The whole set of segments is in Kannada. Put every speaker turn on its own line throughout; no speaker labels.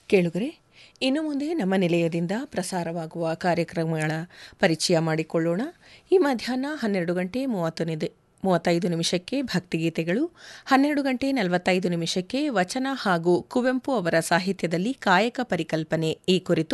ಕೇಳುಗರೆ ಇನ್ನು ಮುಂದೆ ನಮ್ಮ ನಿಲಯದಿಂದ ಪ್ರಸಾರವಾಗುವ ಕಾರ್ಯಕ್ರಮಗಳ ಪರಿಚಯ ಮಾಡಿಕೊಳ್ಳೋಣ ಈ ಮಧ್ಯಾಹ್ನ ಹನ್ನೆರಡು ಗಂಟೆ ಮೂವತ್ತು ನಿದೆ ಮೂವತ್ತೈದು ನಿಮಿಷಕ್ಕೆ ಭಕ್ತಿಗೀತೆಗಳು ಹನ್ನೆರಡು ಗಂಟೆ ನಲವತ್ತೈದು ನಿಮಿಷಕ್ಕೆ ವಚನ ಹಾಗೂ ಕುವೆಂಪು ಅವರ ಸಾಹಿತ್ಯದಲ್ಲಿ ಕಾಯಕ ಪರಿಕಲ್ಪನೆ ಈ ಕುರಿತು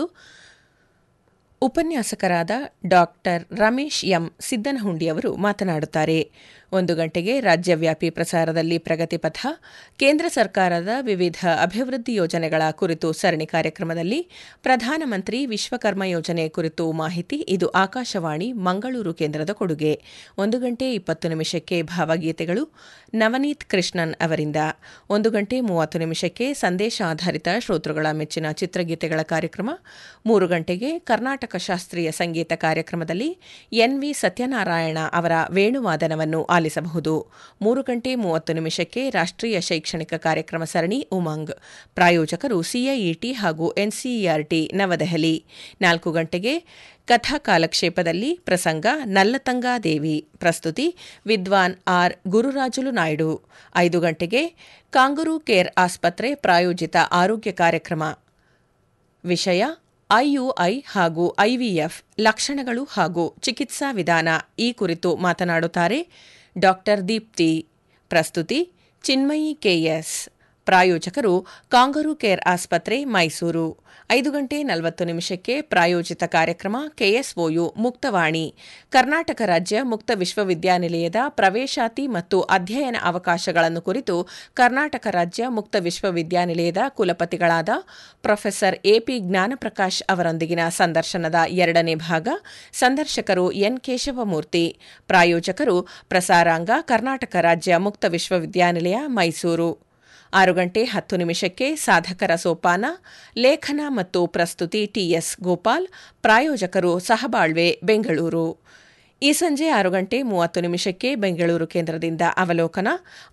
ಉಪನ್ಯಾಸಕರಾದ ಡಾಕ್ಟರ್ ರಮೇಶ್ ಎಂ ಸಿದ್ದನಹುಂಡಿ ಅವರು ಮಾತನಾಡುತ್ತಾರೆ ಒಂದು ಗಂಟೆಗೆ ರಾಜ್ಯವ್ಯಾಪಿ ಪ್ರಸಾರದಲ್ಲಿ ಪ್ರಗತಿಪಥ ಕೇಂದ್ರ ಸರ್ಕಾರದ ವಿವಿಧ ಅಭಿವೃದ್ಧಿ ಯೋಜನೆಗಳ ಕುರಿತು ಸರಣಿ ಕಾರ್ಯಕ್ರಮದಲ್ಲಿ ಪ್ರಧಾನಮಂತ್ರಿ ವಿಶ್ವಕರ್ಮ ಯೋಜನೆ ಕುರಿತು ಮಾಹಿತಿ ಇದು ಆಕಾಶವಾಣಿ ಮಂಗಳೂರು ಕೇಂದ್ರದ ಕೊಡುಗೆ ಒಂದು ಗಂಟೆ ಇಪ್ಪತ್ತು ನಿಮಿಷಕ್ಕೆ ಭಾವಗೀತೆಗಳು ನವನೀತ್ ಕೃಷ್ಣನ್ ಅವರಿಂದ ಒಂದು ಗಂಟೆ ಮೂವತ್ತು ನಿಮಿಷಕ್ಕೆ ಸಂದೇಶ ಆಧಾರಿತ ಶ್ರೋತೃಗಳ ಮೆಚ್ಚಿನ ಚಿತ್ರಗೀತೆಗಳ ಕಾರ್ಯಕ್ರಮ ಮೂರು ಗಂಟೆಗೆ ಕರ್ನಾಟಕ ಶಾಸ್ತ್ರೀಯ ಸಂಗೀತ ಕಾರ್ಯಕ್ರಮದಲ್ಲಿ ಎನ್ವಿ ಸತ್ಯನಾರಾಯಣ ಅವರ ವೇಣುವಾದನವನ್ನು ಆಲಿಸಬಹುದು ಮೂರು ಗಂಟೆ ಮೂವತ್ತು ನಿಮಿಷಕ್ಕೆ ರಾಷ್ಟ್ರೀಯ ಶೈಕ್ಷಣಿಕ ಕಾರ್ಯಕ್ರಮ ಸರಣಿ ಉಮಂಗ್ ಪ್ರಾಯೋಜಕರು ಸಿಐಇಟಿ ಹಾಗೂ ಎನ್ಸಿಇಆರ್ಟಿ ನವದೆಹಲಿ ನಾಲ್ಕು ಗಂಟೆಗೆ ಕಥಾ ಕಾಲಕ್ಷೇಪದಲ್ಲಿ ಪ್ರಸಂಗ ನಲ್ಲತಂಗಾದೇವಿ ಪ್ರಸ್ತುತಿ ವಿದ್ವಾನ್ ಆರ್ ಗುರುರಾಜುಲು ನಾಯ್ಡು ಐದು ಗಂಟೆಗೆ ಕಾಂಗರು ಕೇರ್ ಆಸ್ಪತ್ರೆ ಪ್ರಾಯೋಜಿತ ಆರೋಗ್ಯ ಕಾರ್ಯಕ್ರಮ ವಿಷಯ ಐಯುಐ ಹಾಗೂ ಐವಿಎಫ್ ಲಕ್ಷಣಗಳು ಹಾಗೂ ಚಿಕಿತ್ಸಾ ವಿಧಾನ ಈ ಕುರಿತು ಮಾತನಾಡುತ್ತಾರೆ ಡಾಕ್ಟರ್ ದೀಪ್ತಿ ಪ್ರಸ್ತುತಿ ಚಿನ್ಮಯಿ ಕೆಎಸ್ ಪ್ರಾಯೋಜಕರು ಕಾಂಗರು ಕೇರ್ ಆಸ್ಪತ್ರೆ ಮೈಸೂರು ಐದು ಗಂಟೆ ನಲವತ್ತು ನಿಮಿಷಕ್ಕೆ ಪ್ರಾಯೋಜಿತ ಕಾರ್ಯಕ್ರಮ ಕೆಎಸ್ಒಯು ಮುಕ್ತವಾಣಿ ಕರ್ನಾಟಕ ರಾಜ್ಯ ಮುಕ್ತ ವಿಶ್ವವಿದ್ಯಾನಿಲಯದ ಪ್ರವೇಶಾತಿ ಮತ್ತು ಅಧ್ಯಯನ ಅವಕಾಶಗಳನ್ನು ಕುರಿತು ಕರ್ನಾಟಕ ರಾಜ್ಯ ಮುಕ್ತ ವಿಶ್ವವಿದ್ಯಾನಿಲಯದ ಕುಲಪತಿಗಳಾದ ಪ್ರೊಫೆಸರ್ ಎಪಿ ಜ್ಞಾನಪ್ರಕಾಶ್ ಅವರೊಂದಿಗಿನ ಸಂದರ್ಶನದ ಎರಡನೇ ಭಾಗ ಸಂದರ್ಶಕರು ಎನ್ ಕೇಶವಮೂರ್ತಿ ಪ್ರಾಯೋಜಕರು ಪ್ರಸಾರಾಂಗ ಕರ್ನಾಟಕ ರಾಜ್ಯ ಮುಕ್ತ ವಿಶ್ವವಿದ್ಯಾನಿಲಯ ಮೈಸೂರು ಆರು ಗಂಟೆ ಹತ್ತು ನಿಮಿಷಕ್ಕೆ ಸಾಧಕರ ಸೋಪಾನ ಲೇಖನ ಮತ್ತು ಪ್ರಸ್ತುತಿ ಟಿಎಸ್ ಗೋಪಾಲ್ ಪ್ರಾಯೋಜಕರು ಸಹಬಾಳ್ವೆ ಬೆಂಗಳೂರು ಈ ಸಂಜೆ ಆರು ಗಂಟೆ ಮೂವತ್ತು ನಿಮಿಷಕ್ಕೆ ಬೆಂಗಳೂರು ಕೇಂದ್ರದಿಂದ ಅವಲೋಕನ